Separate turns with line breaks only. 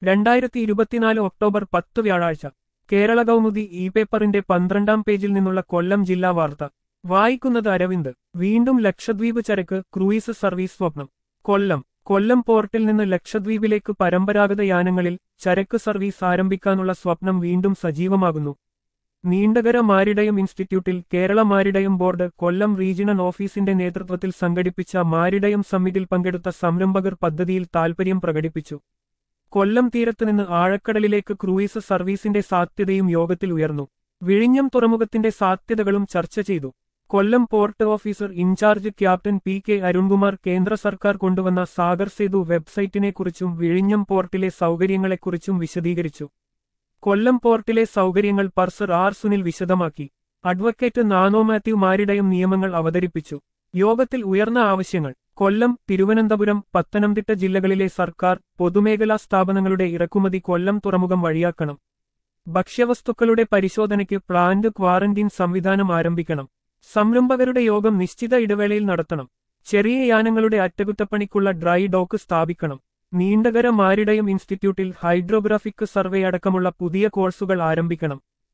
രണ്ടായിരത്തി ഇരുപത്തിനാല് ഒക്ടോബർ പത്ത് വ്യാഴാഴ്ച കേരള കൗമുദി ഇ പേപ്പറിന്റെ പന്ത്രണ്ടാം പേജിൽ നിന്നുള്ള കൊല്ലം ജില്ലാ വാർത്ത വായിക്കുന്നത് അരവിന്ദ് വീണ്ടും ലക്ഷദ്വീപ് ചരക്ക് ക്രൂയിസ് സർവീസ് സ്വപ്നം കൊല്ലം കൊല്ലം പോർട്ടിൽ നിന്ന് ലക്ഷദ്വീപിലേക്ക് പരമ്പരാഗത യാനങ്ങളിൽ ചരക്ക് സർവീസ് ആരംഭിക്കാനുള്ള സ്വപ്നം വീണ്ടും സജീവമാകുന്നു നീണ്ടകര മാരിടയം ഇൻസ്റ്റിറ്റ്യൂട്ടിൽ Kerala maritime board Kollam regional ഓഫീസിന്റെ നേതൃത്വത്തിൽ സംഘടിപ്പിച്ച മാരിടയം സമ്മിറ്റിൽ പങ്കെടുത്ത സംരംഭകർ പദ്ധതിയിൽ താൽപര്യം പ്രകടിപ്പിച്ചു കൊല്ലം തീരത്തുനിന്ന് ആഴക്കടലിലേക്ക് ക്രൂയിസ് സർവീസിന്റെ സാധ്യതയും യോഗത്തിൽ ഉയർന്നു വിഴിഞ്ഞം തുറമുഖത്തിന്റെ സാധ്യതകളും ചർച്ച ചെയ്തു Kollam port officer in charge captain P K Arunkumar കേന്ദ്ര സർക്കാർ കൊണ്ടുവന്ന സാഗർ സേതു വെബ്സൈറ്റിനെക്കുറിച്ചും വിഴിഞ്ഞം പോർട്ടിലെ സൗകര്യങ്ങളെക്കുറിച്ചും വിശദീകരിച്ചു കൊല്ലം പോർട്ടിലെ സൗകര്യങ്ങൾ പർസർ ആർ സുനിൽ വിശദമാക്കി അഡ്വക്കേറ്റ് നാനോ മാത്യു മാരിടയും നിയമങ്ങൾ അവതരിപ്പിച്ചു യോഗത്തിൽ ഉയർന്ന ആവശ്യങ്ങൾ കൊല്ലം തിരുവനന്തപുരം പത്തനംതിട്ട ജില്ലകളിലെ സർക്കാർ പൊതുമേഖലാ സ്ഥാപനങ്ങളുടെ ഇറക്കുമതി കൊല്ലം തുറമുഖം വഴിയാക്കണം ഭക്ഷ്യവസ്തുക്കളുടെ പരിശോധനയ്ക്ക് പ്ലാന്റ് ക്വാറന്റീൻ സംവിധാനം ആരംഭിക്കണം സംരംഭകരുടെ യോഗം നിശ്ചിത ഇടവേളയിൽ നടത്തണം ചെറിയ യാനങ്ങളുടെ അറ്റകുറ്റപ്പണിക്കുള്ള ഡ്രൈ ഡോക്ക് സ്ഥാപിക്കണം നീണ്ടകര മാരിടയം ഇൻസ്റ്റിറ്റ്യൂട്ടിൽ ഹൈഡ്രോഗ്രാഫിക് സർവേ അടക്കമുള്ള പുതിയ കോഴ്സുകൾ ആരംഭിക്കണം